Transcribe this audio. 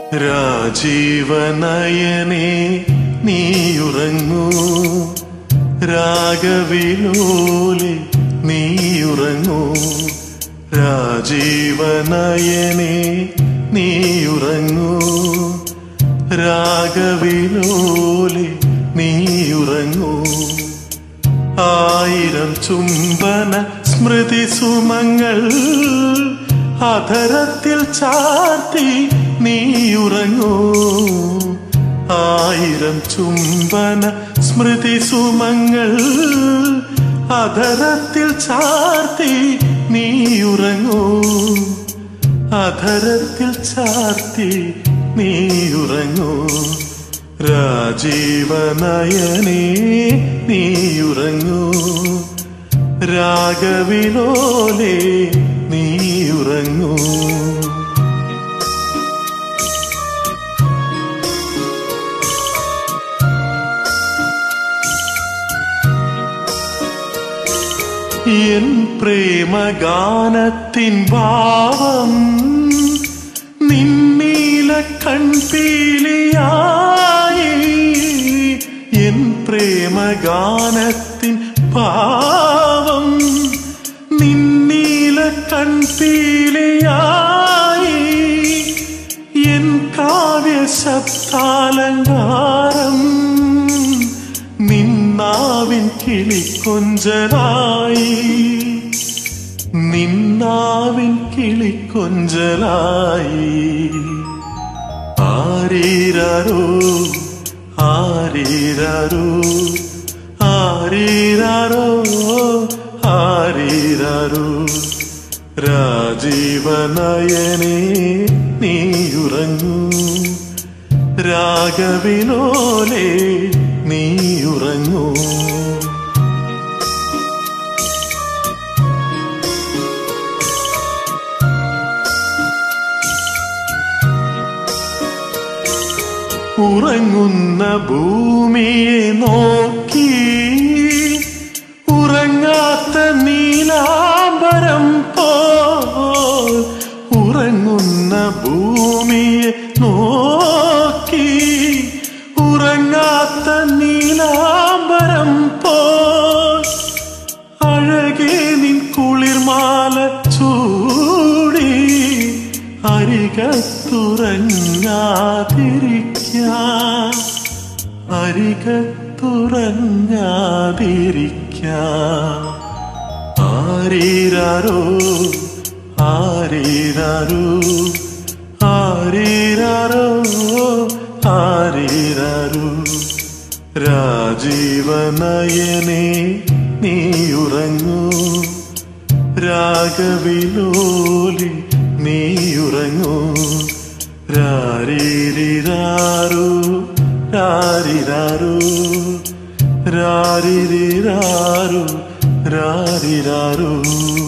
രാജീവനയനെ നീയുറങ്ങൂ രാഗവിലോലെ നീയുറങ്ങൂ രാജീവനയനെ നീയുറങ്ങൂ രാഗവിലോലെ നീയുറങ്ങൂ ആയിരം ചുംബന സ്മൃതി സുമങ്ങൾ അധരത്തിൽ ചാർത്തി നീയുറങ്ങൂ ആയിരം ചുംബന സ്മൃതി സുമങ്ങൾ അധരത്തിൽ ചാർത്തി നീയുറങ്ങൂ അധരത്തിൽ ചാർത്തി നീയുറങ്ങൂ രാജീവനയനേ നീയുറങ്ങൂ രാഗവിലോലേ നീയുറങ്ങൂ എൻ പ്രേമഗാനത്തിൻ ഭാവം നിന്നീല കൺപീലിയായി എൻ പ്രേമഗാനത്തിൻ ഭാവം നിന്നീല കൺപീലിയായി എൻ കാവ്യ ശബ്ദാലങ്കാരം നിന്നാവിൻ കിളിക്കൊഞ്ചലായി നിന്നാവിൻ കിളിക്കൊഞ്ചലായി ആരീരാരോ ആരീരാരോ ആരീരാരോ ആരീരാരോ രാജീവനയനേ നീയുറങ്ങൂ രാഗവിലോലേ നീയുറങ്ങൂ ഉറങ്ങുന്ന ഭൂമിയെ നോക്കി ഉറങ്ങാത്ത നീലാംബരം പോൽ ഉറങ്ങുന്ന ഭൂമിയെ നോക്കി ഉറങ്ങാത്ത നീലാംബരം പോൽ അഴകേ നിൻ കുളിർമാല ചൂടി അരികത്തുറങ്ങാതിരിക്കാം അരികത്തുറങ്ങാതിരിക്കാം ആരീരാരോ ആരീരാരോ ആരീരാരോ ആരീരാരോ രാജീവനയനേ നീയുറങ്ങൂ രാഗവിലോലി നീയുറങ്ങൂ രാരീരിരാരോ രാരിരാരോ രാരിരിരാരോ രാരിരാരോ